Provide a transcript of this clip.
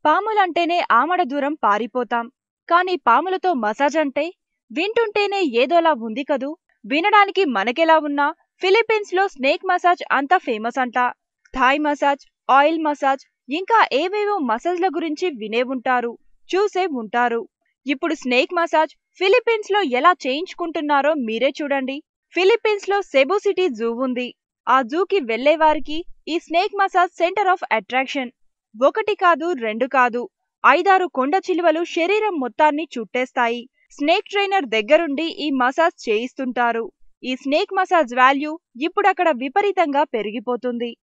పాములంటేనే ఆమడ దూరం పారిపోతాం కానీ పాములతో మసాజ్ అంటే వింటుంటేనే ఏదోలా ఉంది కదూ వినడానికి మనకెలా ఉన్నా ఫిలిప్పీన్స్ లో స్నేక్ మసాజ్ అంత ఫేమస్ అంట థాయ్ మసాజ్ ఆయిల్ మసాజ్ ఇంకా ఏవేవో మసాజ్ల గురించి వినే ఉంటారు చూసే ఉంటారు ఇప్పుడు స్నేక్ మసాజ్ ఫిలిప్పీన్స్ లో ఎలా చేయించుకుంటున్నారో మీరే చూడండి ఫిలిప్పీన్స్ లో సెబు సిటీ జూ ఉంది ఆ జూకి వెళ్లే వారికి ఈ snake massage center of attraction ఒకటి కాదు రెండు కాదు ఐదారు కొండ చిలువలు శరీరం మొత్తాన్ని చుట్టేస్తాయి స్నేక్ ట్రైనర్ దగ్గరుండి ఈ మసాజ్ చేయిస్తుంటారు ఈ స్నేక్ మసాజ్ వాల్యూ ఇప్పుడు అక్కడ విపరీతంగా పెరిగిపోతుంది